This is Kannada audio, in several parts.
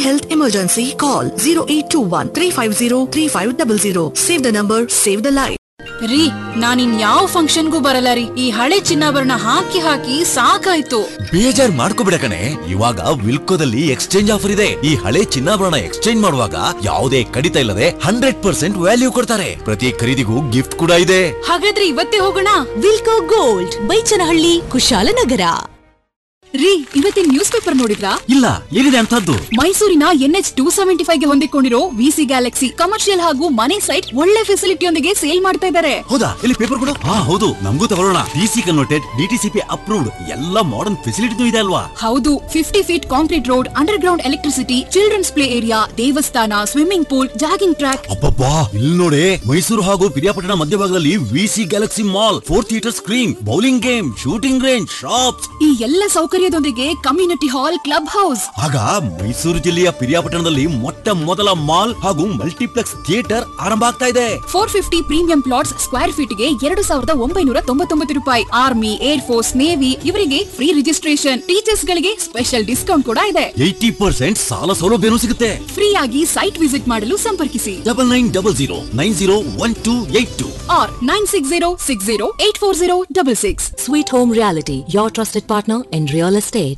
health emergency, call 0821 350 3500. Save the number, save the life. ರೀ ನಾನಿನ್ ಯಾವ ಫಂಕ್ಷನ್ಗೂ ಬರಲ್ಲ ರೀ ಈ ಹಳೆ ಚಿನ್ನಾಭರಣ ಹಾಕಿ ಹಾಕಿ ಸಾಕಾಯ್ತು ಬೇಜಾರ್ ಮಾಡ್ಕೋಬಿಡ ಕಣೆ ಇವಾಗ ವಿಲ್ಕೋದಲ್ಲಿ ಎಕ್ಸ್ಚೇಂಜ್ ಆಫರ್ ಇದೆ ಈ ಹಳೆ ಚಿನ್ನಾಭರಣ ಎಕ್ಸ್ಚೇಂಜ್ ಮಾಡುವಾಗ ಯಾವುದೇ ಕಡಿತ ಇಲ್ಲದೆ ಹಂಡ್ರೆಡ್ ಪರ್ಸೆಂಟ್ ವ್ಯಾಲ್ಯೂ ಕೊಡ್ತಾರೆ ಪ್ರತಿ ಖರೀದಿಗೂ ಗಿಫ್ಟ್ ಕೂಡ ಇದೆ ಹಾಗಾದ್ರೆ ಇವತ್ತೇ ಹೋಗೋಣ ವಿಲ್ಕೋ ಗೋಲ್ಡ್ ಬೈಚನಹಳ್ಳಿ ಕುಶಾಲನಗರ ರೀ ಇವತ್ತಿನ ನ್ಯೂಸ್ ಪೇಪರ್ ನೋಡಿದ್ರಾ ಇಲ್ಲ ಏನಿದೆ ಅಂತದ್ದು ಮೈಸೂರಿನ ಎನ್ಎಚ್ ಟೂ ಸೆವೆಂಟಿ ಫೈವ್ ಗೆ ಹೊಂದಿಕೊಂಡಿರೋ ವಿಸಿ ಗ್ಯಾಲಕ್ಸಿ ಕಮರ್ಷಿಯಲ್ ಹಾಗೂ ಮನೆ ಸೈಟ್ ಒಳ್ಳೆ ಫೆಸಿಲಿಟಿಯೊಂದಿಗೆ ಸೇಲ್ ಮಾಡ್ತಾ ಇದ್ದಾರೆ ಹೌದಾ ಇಲ್ಲಿ ಪೇಪರ್ ಕೊಡು ಹಾ ಹೌದು ನಮಗೂ ತಗೊಳ್ಳೋಣ ಡಿಸಿ ಕನ್ವರ್ಟೆಡ್ ಡಿಟಿಸಿಪಿ ಅಪ್ರೂವ್ಡ್ ಎಲ್ಲ ಮಾಡರ್ನ್ ಫೆಸಿಲಿಟಿನೂ ಇದೆ ಅಲ್ವಾ ಹೌದು fifty feet concrete road underground electricity children's play area ದೇವಸ್ಥಾನ ಸ್ವಿಮ್ಮಿಂಗ್ ಪೂಲ್ ಜಾಗಿಂಗ್ ಟ್ರ್ಯಾಕ್ ಅಬ್ಬಬ್ಬಾ ಇಲ್ಲಿ ನೋಡಿ ಮೈಸೂರು ಹಾಗೂ ಪಿರಿಯಾಪಟ್ಟಣ ಮಧ್ಯಭಾಗದಲ್ಲಿ VC Galaxy mall four theatre screen bowling game shooting range shops ಈ ಎಲ್ಲ ಸೌಕರ್ಯದೊಂದಿಗೆ ಕಮ್ಯುನಿಟಿ ಹಾಲ್ ಕ್ಲಬ್ ಹೌಸ್ ಆಗ ಮೈಸೂರು ಜಿಲ್ಲೆಯ ಪಿರಿಯಾಪಟ್ಟಣದಲ್ಲಿ ಮೊಟ್ಟ ಮೊದಲ ಮಾಲ್ ಹಾಗೂ ಮಲ್ಟಿಪ್ಲೆಕ್ಸ್ ಥಿಯೇಟರ್ ಆರಂಭ ಆಗ್ತಾ ಇದೆ four fifty premium plots square feet ಗೆ ಎರಡು ಸಾವಿರದ ಒಂಬೈನೂರ ತೊಂಬತ್ತೊಂಬತ್ತು ರೂಪಾಯಿ ಆರ್ಮಿ ಏರ್ ಫೋರ್ಸ್ ನೇವಿ ಇವರಿಗೆ ಫ್ರೀ ರಿಜಿಸ್ಟ್ರೇಷನ್ ಟೀಚರ್ಸ್ ಗಳಿಗೆ ಸ್ಪೆಷಲ್ ಡಿಸ್ಕೌಂಟ್ ಕೂಡ ಇದೆ ಏಯ್ಟಿ ಪರ್ಸೆಂಟ್ ಸಾಲ ಸೌಲಭ್ಯನೂ ಸಿಗುತ್ತೆ ಫ್ರೀ ಆಗಿ ಸೈಟ್ ವಿಸಿಟ್ ಮಾಡಲು ಸಂಪರ್ಕಿಸಿ double nine double zero nine zero one two eight two or nine six zero six zero eight four zero double six Sweet Home Reality, your trusted partner in real estate.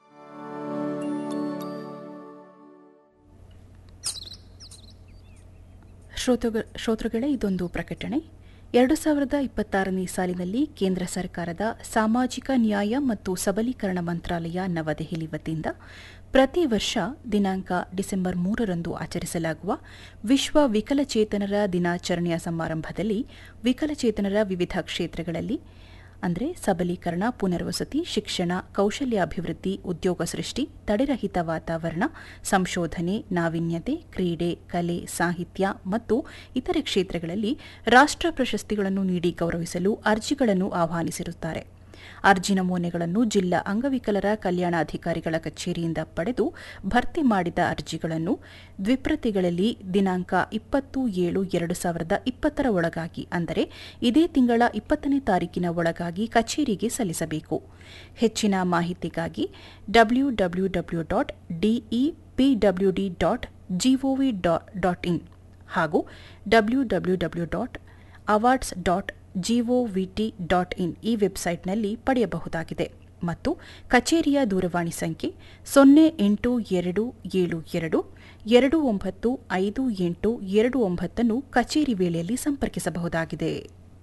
ಶ್ರೋತೃಗ ಶ್ರೋತೃಗಳೇ ಇದೊಂದು ಪ್ರಕಟಣೆ ಎರಡು ಸಾವಿರದ ಇಪ್ಪತ್ತಾರನೇ ಸಾಲಿನಲ್ಲಿ ಕೇಂದ್ರ ಸರ್ಕಾರದ ಸಾಮಾಜಿಕ ನ್ಯಾಯ ಮತ್ತು ಸಬಲೀಕರಣ ಮಂತ್ರಾಲಯ ನವದೆಹಲಿ ವತಿಯಿಂದ ಪ್ರತಿ ವರ್ಷ ದಿನಾಂಕ ಡಿಸೆಂಬರ್ ಮೂರರಂದು ಆಚರಿಸಲಾಗುವ ವಿಶ್ವ ವಿಕಲಚೇತನರ ದಿನಾಚರಣೆಯ ಸಮಾರಂಭದಲ್ಲಿ ವಿಕಲಚೇತನರ ವಿವಿಧ ಕ್ಷೇತ್ರಗಳಲ್ಲಿ ಅಂದರೆ ಸಬಲೀಕರಣ ಪುನರ್ವಸತಿ ಶಿಕ್ಷಣ ಕೌಶಲ್ಯಾಭಿವೃದ್ಧಿ ಉದ್ಯೋಗ ಸೃಷ್ಟಿ ತಡೆರಹಿತ ವಾತಾವರಣ ಸಂಶೋಧನೆ ನಾವೀನ್ಯತೆ ಕ್ರೀಡೆ ಕಲೆ ಸಾಹಿತ್ಯ ಮತ್ತು ಇತರೆ ಕ್ಷೇತ್ರಗಳಲ್ಲಿ ರಾಷ್ಟ್ರ ಪ್ರಶಸ್ತಿಗಳನ್ನು ನೀಡಿ ಗೌರವಿಸಲು ಅರ್ಜಿಗಳನ್ನು ಆಹ್ವಾನಿಸಿರುತ್ತಾರೆ ಅರ್ಜಿ ನಮೂನೆಗಳನ್ನು ಜಿಲ್ಲಾ ಅಂಗವಿಕಲರ ಕಲ್ಯಾಣಾಧಿಕಾರಿಗಳ ಕಚೇರಿಯಿಂದ ಪಡೆದು ಭರ್ತಿ ಮಾಡಿದ ಅರ್ಜಿಗಳನ್ನು ದ್ವಿಪ್ರತಿಗಳಲ್ಲಿ ದಿನಾಂಕ ಇಪ್ಪತ್ತು ಏಳು ಎರಡು ಸಾವಿರದ ಇಪ್ಪತ್ತರ ಒಳಗಾಗಿ ಅಂದರೆ ಇದೇ ತಿಂಗಳ ಇಪ್ಪತ್ತನೇ ತಾರೀಕಿನ ಒಳಗಾಗಿ ಕಚೇರಿಗೆ ಸಲ್ಲಿಸಬೇಕು ಹೆಚ್ಚಿನ ಮಾಹಿತಿಗಾಗಿ W W W dot DEPWD dot GOV dot in ಹಾಗೂ W W W dot awards dot GOVT dot in ಈ ವೆಬ್ಸೈಟ್ನಲ್ಲಿ ಪಡೆಯಬಹುದಾಗಿದೆ ಮತ್ತು ಕಚೇರಿಯ ದೂರವಾಣಿ ಸಂಖ್ಯೆ ಸೊನ್ನೆ ಎಂಟು ಎರಡು ಏಳು ಎರಡು ಎರಡು ಒಂಬತ್ತು ಐದು ಎಂಟು ಎರಡು ಒಂಬತ್ತನ್ನು ಕಚೇರಿ ವೇಳೆಯಲ್ಲಿ ಸಂಪರ್ಕಿಸಬಹುದಾಗಿದೆ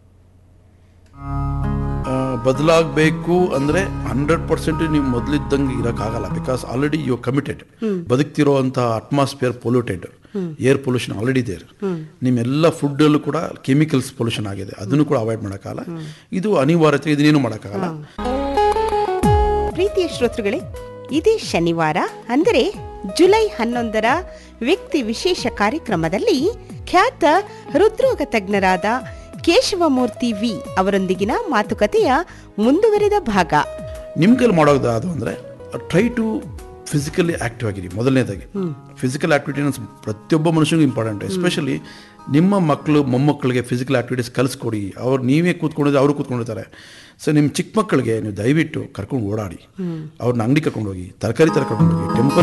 ಬದಲಾಗಬೇಕು ಅಂದ್ರೆ ಹಂಡ್ರೆಡ್ ಪರ್ಸೆಂಟ್ ನೀವು ಮೊದಲಿದ್ದಂಗೆ ಇರೋಕ್ಕಾಗಲ್ಲ ಬಿಕಾಸ್ ಆಲ್ರೆಡಿ ಯು ಕಮಿಟೆಡ್ ಬದುಕ್ತಿರೋ ಅಂತ atmosphere polluted air pollution already ಇದೆ ನಿಮ್ಮೆಲ್ಲ ಫುಡ್ಡಲ್ಲೂ ಕೂಡ ಕೆಮಿಕಲ್ಸ್ ಪೊಲ್ಯೂಷನ್ ಆಗಿದೆ ಅದನ್ನು ಕೂಡ ಅವಾಯ್ಡ್ ಮಾಡೋಕ್ಕಾಗಲ್ಲ ಇದು ಅನಿವಾರ್ಯತೆ ಇದನ್ನೇನು ಮಾಡೋಕ್ಕಾಗಲ್ಲ ಪ್ರೀತಿಯ ಶ್ರೋತೃಗಳೇ ಇದೇ ಶನಿವಾರ ಅಂದರೆ ಜುಲೈ ಹನ್ನೊಂದರ ವ್ಯಕ್ತಿ ವಿಶೇಷ ಕಾರ್ಯಕ್ರಮದಲ್ಲಿ ಖ್ಯಾತ ಹೃದ್ರೋಗ ತಜ್ಞರಾದ ಕೇಶವಮೂರ್ತಿ ವಿ ಅವರೊಂದಿಗಿನ ಮಾತುಕತೆಯ ಮುಂದುವರೆದ ಭಾಗ ನಿಮ್ಮ ಕೈಲಿ ಮಾಡೋದು ಅದು ಅಂದರೆ ಟ್ರೈ ಟು ಫಿಸಿಕಲಿ ಆಕ್ಟಿವ್ ಆಗಿರಿ ಮೊದಲನೇದಾಗಿ ಫಿಸಿಕಲ್ ಆಕ್ಟಿವಿಟಿ ಪ್ರತಿಯೊಬ್ಬ ಮನುಷ್ಯನಿಗೂ ಇಂಪಾರ್ಟೆಂಟ್ ಎಸ್ಪೆಷಲಿ ನಿಮ್ಮ ಮಕ್ಕಳು ಮೊಮ್ಮಕ್ಕಳಿಗೆ ಫಿಸಿಕಲ್ ಆಕ್ಟಿವಿಟೀಸ್ ಕಲಿಸ್ಕೊಡಿ ಅವ್ರು ನೀವೇ ಕೂತ್ಕೊಂಡಿದ್ರೆ ಅವರು ಕೂತ್ಕೊಂಡಿರ್ತಾರೆ ಸೊ ನಿಮ್ಮ ಚಿಕ್ಕ ಮಕ್ಕಳಿಗೆ ನೀವು ದಯವಿಟ್ಟು ಕರ್ಕೊಂಡು ಓಡಾಡಿ ಅವ್ರನ್ನ ಅಂಗಡಿ ಕರ್ಕೊಂಡು ಹೋಗಿ ತರಕಾರಿ ತರ ಕರ್ಕೊಂಡು ಹೋಗಿ ಟೆಂಪಲ್